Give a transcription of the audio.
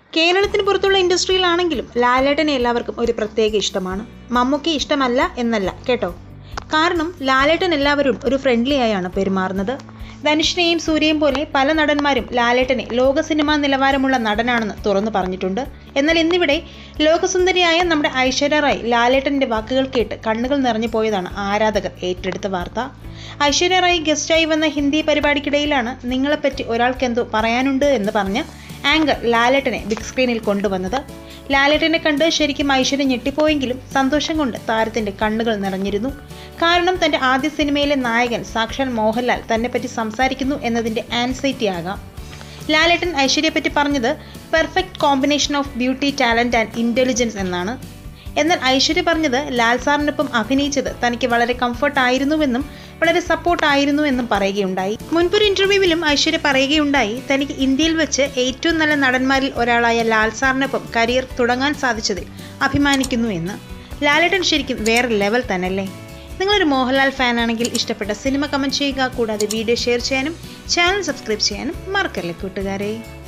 കേരളത്തിന് പുറത്തുള്ള ഇൻഡസ്ട്രിയിലാണെങ്കിലും ലാലേട്ടനെ എല്ലാവർക്കും ഒരു പ്രത്യേക ഇഷ്ടമാണ് മമ്മൂക്കി ഇഷ്ടമല്ല എന്നല്ല കേട്ടോ കാരണം ലാലേട്ടൻ എല്ലാവരും ഒരു ഫ്രണ്ട്ലി ആയാണ് പെരുമാറുന്നത് ധനുഷിനെയും സൂര്യയും പോലെ പല നടന്മാരും ലാലേട്ടനെ ലോക സിനിമാ നിലവാരമുള്ള നടനാണെന്ന് തുറന്നു പറഞ്ഞിട്ടുണ്ട് എന്നാൽ ഇന്നിവിടെ ലോകസുന്ദരിയായ നമ്മുടെ ഐശ്വര്യ റായ് ലാലേട്ടൻ്റെ വാക്കുകൾ കേട്ട് കണ്ണുകൾ നിറഞ്ഞു പോയതാണ് ആരാധകർ ഏറ്റെടുത്ത വാർത്ത ഐശ്വര്യ റായ് ഗസ്റ്റായി വന്ന ഹിന്ദി പരിപാടിക്കിടയിലാണ് നിങ്ങളെപ്പറ്റി ഒരാൾക്കെന്തോ പറയാനുണ്ട് എന്ന് പറഞ്ഞ് ആങ്കർ ലാലേട്ടനെ ബിഗ് സ്ക്രീനിൽ കൊണ്ടുവന്നത് ലാലേട്ടനെ കണ്ട് ശരിക്കും ഐശ്വര്യ ഞെട്ടിപ്പോയെങ്കിലും സന്തോഷം കൊണ്ട് താരത്തിന്റെ കണ്ണുകൾ നിറഞ്ഞിരുന്നു കാരണം തന്റെ ആദ്യ സിനിമയിലെ നായകൻ സാക്ഷാൽ മോഹൻലാൽ തന്നെപ്പറ്റി സംസാരിക്കുന്നു എന്നതിന്റെ ആൻസൈറ്റി ആകാം ലാലേട്ടൻ ഐശ്വര്യയെപ്പറ്റി പറഞ്ഞത് perfect combination of beauty talent and intelligence എന്നാണ് എന്നാൽ ഐശ്വര്യ പറഞ്ഞത് ലാൽ സാറിനൊപ്പം അഭിനയിച്ചത് തനിക്ക് വളരെ കംഫർട്ട് ആയിരുന്നുവെന്നും വളരെ സപ്പോർട്ട് ആയിരുന്നു എന്നും പറയുകയുണ്ടായി മുൻപൊരു ഇന്റർവ്യൂവിലും ഐശ്വര്യ പറയുകയുണ്ടായി തനിക്ക് ഇന്ത്യയിൽ വെച്ച് ഏറ്റവും നല്ല നടന്മാരിൽ ഒരാളായ ലാൽ സാറിനൊപ്പം കരിയർ തുടങ്ങാൻ സാധിച്ചതിൽ അഭിമാനിക്കുന്നു എന്ന് ലാലേട്ടൻ ശരിക്കും വേറെ ലെവൽ തന്നെയല്ലേ നിങ്ങളൊരു മോഹൻലാൽ ഫാനാണെങ്കിൽ ഇഷ്ടപ്പെട്ട സിനിമ കമൻറ്റ് ചെയ്യുക കൂടാതെ വീഡിയോ ഷെയർ ചെയ്യാനും ചാനൽ സബ്സ്ക്രൈബ് ചെയ്യാനും മറക്കല്ലേ കൂട്ടുകാരെ